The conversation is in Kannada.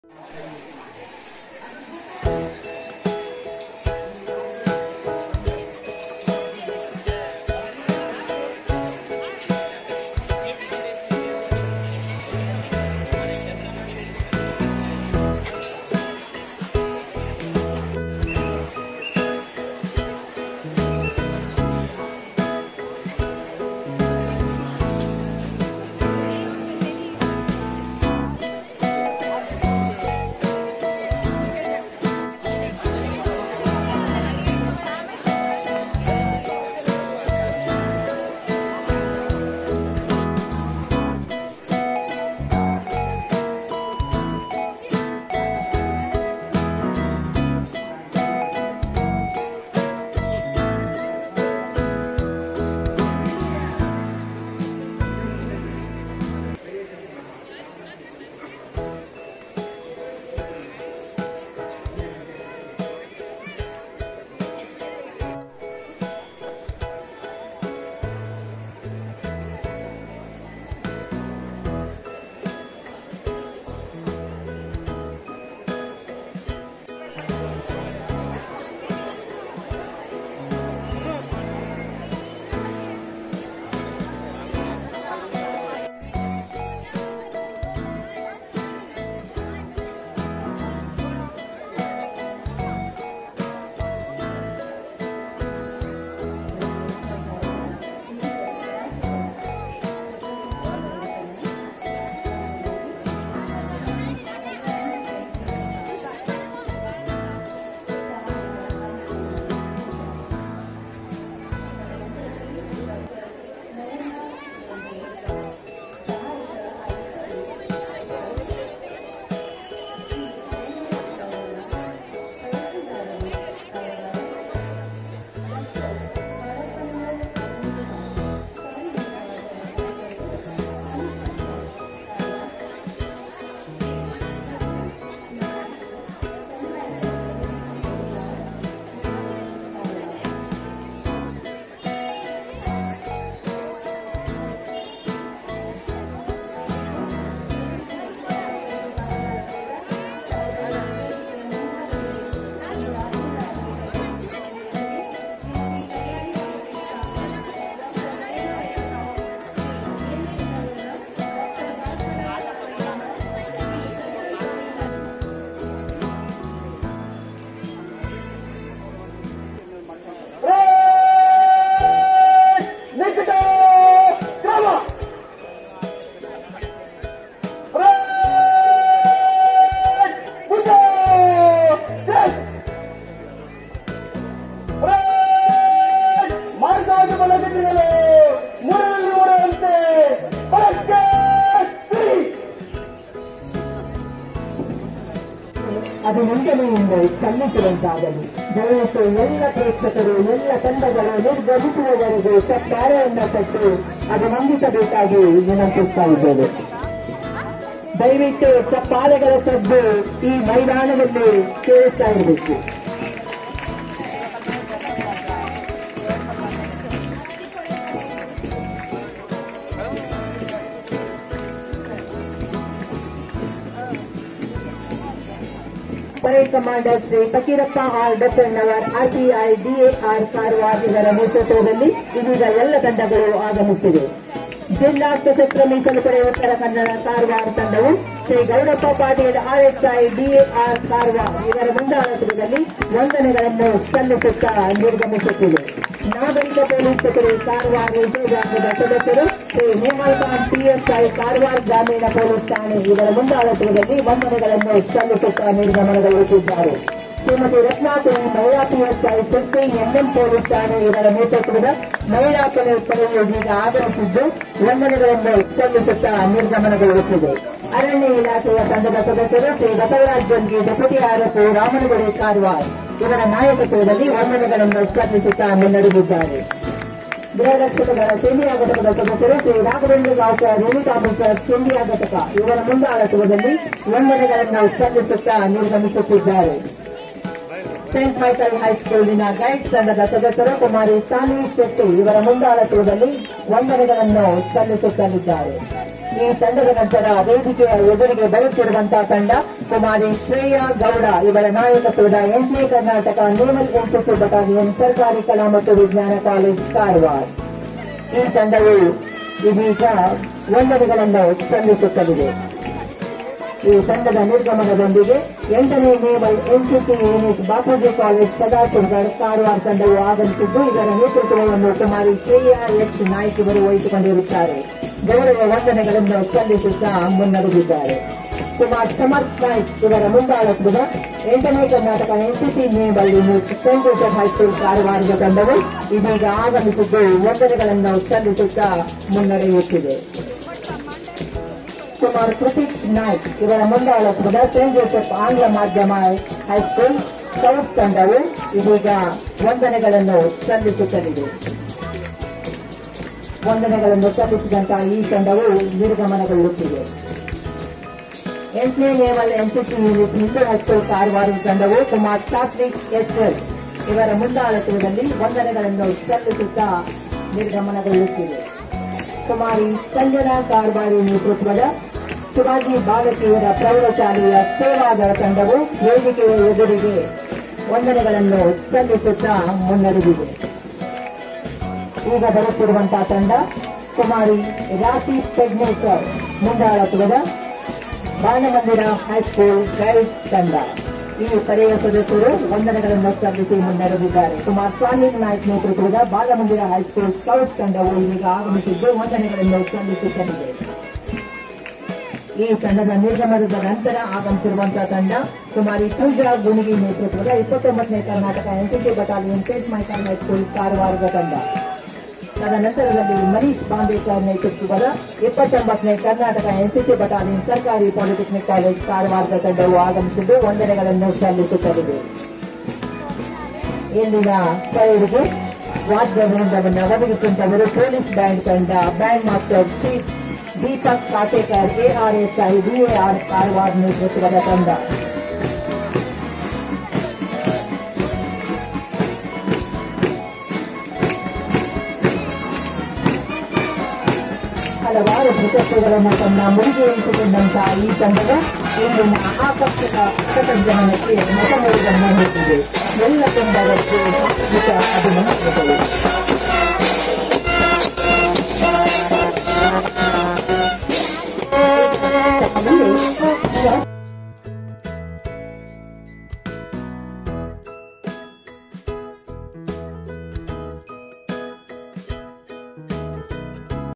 ಮಾರ್ಗಾದ ಬಲಗಟ್ಟಿನಲ್ಲೇ ಮೂರರಲ್ಲಿ ಮೂರರಂತೆ ಬಲಕ್ಕೆ ಸರಿ ಅದು ನಂಟನೆಯಿಂದ ಸಲ್ಲಿಸುವಂತಾಗಲಿ ದಯವಿಟ್ಟು ಎಲ್ಲ ಪ್ರೇಕ್ಷಕರು ಎಲ್ಲ ತಂಡಗಳು ನಿರ್ಗಮಿಸುವವರೆಗೂ ಸತ್ಕಾರವನ್ನು ಕೊಟ್ಟು ಅದು ನಂಬಿಸಬೇಕಾಗಿ ವಿನಂತಿಸ್ತಾ ಇದ್ದೇವೆ ದಯವಿಟ್ಟು ಚಪ್ಪಾಳೆಗಳ ಸದ್ದು ಈ ಮೈದಾನದಲ್ಲಿ ಕೇಳಿಸ್ತಾ ಇರಬೇಕು parade commander Shri Fakirappa R Dappannavar RPI DAR Karwar ಇವರ ನೇತೃತ್ವದಲ್ಲಿ ಇದೀಗ ಎಲ್ಲ ತಂಡಗಳು ಆಗಮಿಸಿವೆ ಜಿಲ್ಲಾ ಸಶಸ್ತ್ರ ಮೀಸಲು ಪಡೆ ಉತ್ತರ ಕನ್ನಡ ಕಾರವಾರ ತಂಡವು ಶ್ರೀ ಗೌಡಪ್ಪ ಪಾಟೀಲ್ ಆರ್ಎಸ್ಐ ಡಿಎಆರ್ ಕಾರವಾರ ಇವರ ಮುಂದಾಳತ್ವದಲ್ಲಿ ವಂದನೆಗಳನ್ನು ಸಲ್ಲಿಸುತ್ತಾ ನಿರ್ಗಮಿಸುತ್ತಿದೆ ನಾಗರಿಕ ಪೊಲೀಸ್ ತುಕಡಿ ಕಾರವಾರ ವಿಭಾಗದ ಸದಸ್ಯರು ಶ್ರೀ ನೇಹಾಲ್ ಖಾನ್ ಪಿಎಸ್ಐ ಕಾರವಾರ ಗ್ರಾಮೀಣ ಪೊಲೀಸ್ ಠಾಣೆ ಇವರ ಮುಂದಾಳತ್ವದಲ್ಲಿ ವಂದನೆಗಳನ್ನು ಸಲ್ಲಿಸುತ್ತಾ ನಿರ್ಗಮನಗೊಳಿಸಿದ್ದಾರೆ ಶ್ರೀಮತಿ ರತ್ನಾಪುರಿ ಮಹಿಳಾ ಪಿಎಸ್ಐ ಶಕ್ತಿ ಎಂಎಂ ಪೊಲೀಸ್ ಠಾಣೆ ಇವರ ನೇತೃತ್ವದ ಮಹಿಳಾ ಪೊಲೀಸ್ ಪಡೆಯು ಈಗ ಆಗಮಿಸಿದ್ದು ವಂದನೆಗಳನ್ನು ಸಲ್ಲಿಸುತ್ತಾ ನಿರ್ಗಮನಗೊಳ್ಳುತ್ತಿದೆ ಅರಣ್ಯ ಇಲಾಖೆಯ ತಂಡದ ಸದಸ್ಯರು ಶ್ರೀ ಬಸವರಾಜ್ ಜಂಗಿ ಡೆಪ್ಯೂಟಿ ಆರ್ಎಫ್ ರಾಮನಗುಡಿ ಕಾರವಾರ ಇವರ ನಾಯಕತ್ವದಲ್ಲಿ ವಂದನೆಗಳನ್ನು ಸಲ್ಲಿಸುತ್ತಾ ಮುನ್ನಡೆದಿದ್ದಾರೆ ಗೃಹರಕ್ಷಕರ ಸಿಂಧಿಯಾ ಘಟಕದ ಸದಸ್ಯರು ಶ್ರೀ ರಾಘವೇಂದ್ರ ಗಾಂವ್ಕರ್ ಯೂನಿಟ್ ಆಫೀಸರ್ ಸಿಂಧಿಯಾ ಘಟಕ ಇವರ ಮುಂದಾಳತ್ವದಲ್ಲಿ ವಂದನೆಗಳನ್ನು ಸಲ್ಲಿಸುತ್ತಾ ನಿರ್ಗಮಿಸುತ್ತಿದ್ದಾರೆ ಸೇಂಟ್ ಮೈಕಲ್ ಹೈಸ್ಕೂಲಿನ ಗೈಡ್ ತಂಡದ ಸದಸ್ಯರು ಕುಮಾರಿ ಸಾನ್ವಿ ಶೆಟ್ಟಿ ಇವರ ಮುಂದಾಳತ್ವದಲ್ಲಿ ವಂದನೆಗಳನ್ನು ಸಲ್ಲಿಸುತ್ತಲಿದ್ದಾರೆ ಈ ತಂಡದ ನಂತರ ವೇದಿಕೆಯ ಎದುರಿಗೆ ಬರುತ್ತಿರುವಂತಹ ತಂಡ ಕುಮಾರಿ ಶ್ರೇಯಾ ಗೌಡ ಇವರ ನಾಯಕತ್ವದ ಎಂಟನೇ ಕರ್ನಾಟಕ ನೇವಲ್ ಎನ್ಸಿಸಿ ಬಟಾಲಿಯನ್ ಸರ್ಕಾರಿ ಕಲಾ ಮತ್ತು ವಿಜ್ಞಾನ ಕಾಲೇಜ್ ಕಾರವಾರ ಈ ತಂಡವು ಇದೀಗ ವಂದನೆಗಳನ್ನು ಸಲ್ಲಿಸುತ್ತಲಿದೆ ಈ ತಂಡದ ನಿರ್ಗಮನದೊಂದಿಗೆ ಎಂಟನೇ naval NCC unit Bapuji college Sadashivgad Karwar ತಂಡವು ಆಗಮಿಸಿದ್ದು ಇದರ ನೇತೃತ್ವವನ್ನು ಕುಮಾರಿ ಶ್ರೇಯಾ ಎಚ್ ನಾಯ್ಕ್ ಇವರು ವಹಿಸಿಕೊಂಡಿರುತ್ತಾರೆ ಗೌರವ ವಂದನೆಗಳನ್ನು ಸಲ್ಲಿಸುತ್ತಾ ಮುನ್ನಡೆದಿದ್ದಾರೆ ಕುಮಾರ್ ಸಮರ್ಥ್ ನಾಯ್ಕ್ ಇವರ ಮುಂದಾಳತ್ವದ ಎಂಟನೇ Karnataka NCC naval unit saint Joseph high school ಕಾರವಾರದ ತಂಡವು ಇದೀಗ ಆಗಮಿಸಿದ್ದು ವಂದನೆಗಳನ್ನು ಸಲ್ಲಿಸುತ್ತಾ ಮುನ್ನಡೆಯುತ್ತಿದೆ ಕುಮಾರ್ ಪ್ರತೀಕ್ ನಾಯ್ಕ್ ಇವರ ಮುಂದಾಳತ್ವದ ಸೇಂಟ್ ಜೋಸೆಫ್ ಆಂಗ್ಲ ಮಾಧ್ಯಮ ಹೈಸ್ಕೂಲ್ ಸೌತ್ ತಂಡವು ಇದೀಗ ವಂದನೆಗಳನ್ನು ಸಲ್ಲಿಸುತ್ತಲಿದೆ ವಂದನೆಗಳನ್ನು ಸಲ್ಲಿಸಿದಂತಹ ಈ ತಂಡವು ನಿರ್ಗಮನಗೊಳ್ಳುತ್ತಿದೆ ಎಂಟನೇ naval NCC unit Hindu high school Karwar ತಂಡವು ಕುಮಾರ್ ಸಾತ್ವಿಕ್ ಎಸ್ಎಲ್ ಇವರ ಮುಂದಾಳತ್ವದಲ್ಲಿ ವಂದನೆಗಳನ್ನು ಸಲ್ಲಿಸುತ್ತಾ ನಿರ್ಗಮನಗೊಳ್ಳುತ್ತಿದೆ ಕುಮಾರಿ ಸಂಜನಾ ಕಾರವಾರಿ ನೇತೃತ್ವದ ಶಿವಾಜಿ ಬಾಲಕಿಯರ ಪ್ರೌಢಶಾಲೆಯ ಸೇವಾದಳ ತಂಡವು ವೇದಿಕೆಯ ಎದುರಿಗೆ ವಂದನೆಗಳನ್ನು ಸಲ್ಲಿಸುತ್ತಾ ಮುನ್ನಡೆದಿದೆ ಈಗ ಬರುತ್ತಿರುವಂತಹ ತಂಡ ಕುಮಾರಿ ರಾಶಿ ಪೆಡ್ನೇಕರ್ ಮುಂದಾಳತ್ವದ ಬಾಲಮಂದಿರ ಹೈಸ್ಕೂಲ್ ಗೈಡ್ಸ್ ತಂಡ ಈ ಪಡೆಯ ಸದಸ್ಯರು ವಂದನೆಗಳನ್ನು ಸಲ್ಲಿಸಿ ಮುನ್ನಡೆದಿದ್ದಾರೆ ಕುಮಾರ್ ಸ್ವಾಮಿ ನಾಯ್ಕ್ ನೇತೃತ್ವದ ಬಾಲಮಂದಿರ ಹೈಸ್ಕೂಲ್ ಸ್ಕೌಟ್ ತಂಡವು ಈಗ ಆಗಮಿಸಿದ್ದು ವಂದನೆಗಳನ್ನು ಸಲ್ಲಿಸುತ್ತಲಿದೆ ಈ ತಂಡದ ನಿರ್ಗಮನದ ನಂತರ ಆಗಮಿಸಿರುವಂತಹ ತಂಡ ಕುಮಾರಿ ಪೂಜಾ ಗುಣಿಗಿ ನೇತೃತ್ವದ ಇಪ್ಪತ್ತೊಂಬತ್ತನೇ Karnataka NCC battalion saint Michael high school ಕಾರವಾರದ ತಂಡ ತದನಂತರದಲ್ಲಿ ಮನೀಶ್ ಬಾಂಬೇಕರ್ ನೇತೃತ್ವದ ಇಪ್ಪತ್ತೊಂಬತ್ತನೇ ಕರ್ನಾಟಕ ಎನ್ಸಿಸಿ ಬಟಾಲಿಯನ್ ಸರ್ಕಾರಿ ಪಾಲಿಟೆಕ್ನಿಕ್ ಕಾಲೇಜ್ ಕಾರವಾರದ ತಂಡವು ಆಗಮಿಸಿದ್ದು ವಂದನೆಗಳನ್ನು ಸಲ್ಲಿಸುತ್ತಲಿದೆ ಇಲ್ಲಿನ ಪೈರಿಗೆ ವಾದ್ಯ ವೃಂದವನ್ನು ಒದಗಿಸಿದ್ದವರು ಪೊಲೀಸ್ ಬ್ಯಾಂಡ್ ತಂಡ band master Shri Deepak Katekar ARSI DAR Karwar ನೇತೃತ್ವದ ತಂಡ ಹಲವಾರು ಪ್ರಶಸ್ತಿಗಳನ್ನು ತನ್ನ ಮುಡಿಗೆಯಿಸಿಕೊಂಡಂತಹ ಈ ತಂಡವು ಇಂದಿನ ಆಕರ್ಷಕ ಪಥಸಂಚಲನಕ್ಕೆ ಮೊದಲನ್ನು ಹೊತ್ತಿದೆ ಎಲ್ಲ ತಂಡದಕ್ಕೆ ಸಾತ್ವಿಕ ಅಭಿನಂದನೆಗಳು ಮುಂದೆ